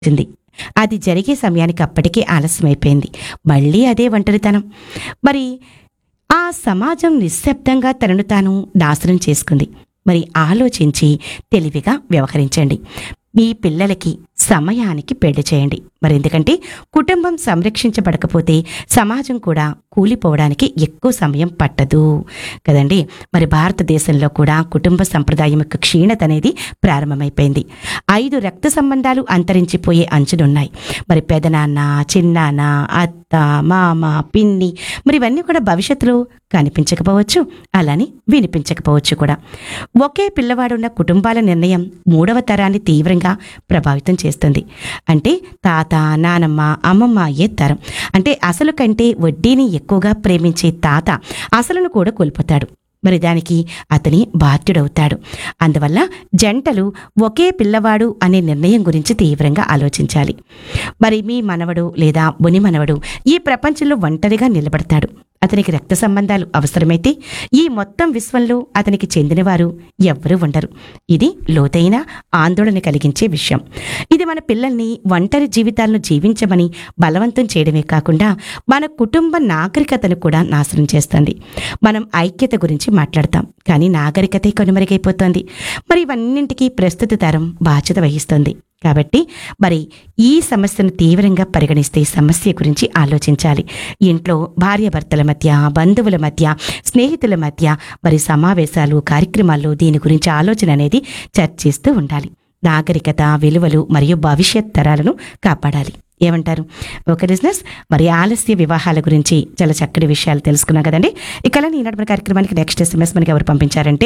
వచ్చింది అది జరిగే సమయానికి అప్పటికే ఆలస్యమైపోయింది మళ్ళీ అదే ఒంటరితనం మరి ఆ సమాజం నిశ్శబ్దంగా తనను తాను నాశనం చేసుకుంది మరి ఆలోచించి తెలివిగా వ్యవహరించండి మీ పిల్లలకి సమయానికి పెళ్లి చేయండి మరి ఎందుకంటే కుటుంబం సంరక్షించబడకపోతే సమాజం కూడా కూలిపోవడానికి ఎక్కువ సమయం పట్టదు కదండి మరి భారతదేశంలో కూడా కుటుంబ సంప్రదాయం యొక్క క్షీణత అనేది ప్రారంభమైపోయింది ఐదు రక్త సంబంధాలు అంతరించిపోయే అంచునున్నాయి మరి పెదనాన్న చిన్నాన్న అత్త మామ పిన్ని మరి ఇవన్నీ కూడా భవిష్యత్తులో కనిపించకపోవచ్చు అలానే వినిపించకపోవచ్చు కూడా ఒకే పిల్లవాడున్న కుటుంబాల నిర్ణయం మూడవ తరాన్ని తీవ్రంగా ప్రభావితం చేస్తుంది అంటే తాత నానమ్మ అమ్మమ్మ అయ్యే తరం అంటే అసలు కంటే వడ్డీని ఎక్కువగా ప్రేమించే తాత అసలును కూడా కోల్పోతాడు మరి దానికి అతని బాధ్యుడవుతాడు అందువల్ల జంటలు ఒకే పిల్లవాడు అనే నిర్ణయం గురించి తీవ్రంగా ఆలోచించాలి మరి మీ మనవడు లేదా ముని మనవడు ఈ ప్రపంచంలో ఒంటరిగా నిలబడతాడు అతనికి రక్త సంబంధాలు అవసరమైతే ఈ మొత్తం విశ్వంలో అతనికి చెందినవారు ఎవ్వరూ ఉండరు ఇది లోతైన ఆందోళన కలిగించే విషయం ఇది మన పిల్లల్ని ఒంటరి జీవితాలను జీవించమని బలవంతం చేయడమే కాకుండా మన కుటుంబ నాగరికతను కూడా నాశనం చేస్తుంది మనం ఐక్యత గురించి మాట్లాడతాం కానీ నాగరికతే కనుమరుగైపోతోంది మరి ఇవన్నింటికీ ప్రస్తుత తరం బాధ్యత వహిస్తుంది కాబట్టి మరి ఈ సమస్యను తీవ్రంగా పరిగణిస్తే ఈ సమస్య గురించి ఆలోచించాలి ఇంట్లో భార్యాభర్తల మధ్య బంధువుల మధ్య స్నేహితుల మధ్య మరి సమావేశాలు కార్యక్రమాల్లో దీని గురించి ఆలోచన అనేది చర్చిస్తూ ఉండాలి నాగరికత విలువలు మరియు భవిష్యత్ తరాలను కాపాడాలి ఏమంటారు ఒక బిజినెస్ మరి ఆలస్య వివాహాల గురించి చాలా చక్కటి విషయాలు తెలుసుకున్నాం కదండి ఇక ఈనాడు మన కార్యక్రమానికి నెక్స్ట్ ఎస్ఎంఎస్ మనకి ఎవరు పంపించారంటే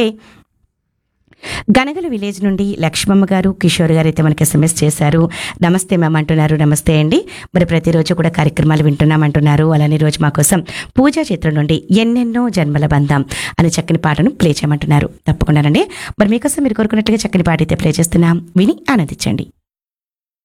గనగల విలేజ్ నుండి లక్ష్మమ్మ గారు కిషోర్ గారు అయితే మనకి ఎస్ఎంఎస్ చేశారు నమస్తే మ్యామ్ అంటున్నారు నమస్తే అండి మరి ప్రతిరోజు కూడా కార్యక్రమాలు వింటున్నామంటున్నారు అలానే రోజు మా కోసం పూజా చిత్రం నుండి ఎన్నెన్నో జన్మల బంధం అనే చక్కని పాటను ప్లే చేయమంటున్నారు తప్పకుండానండి మరి మీకోసం మీరు కోరుకున్నట్టుగా చక్కని పాట అయితే ప్లే చేస్తున్నాం విని ఆనందించండి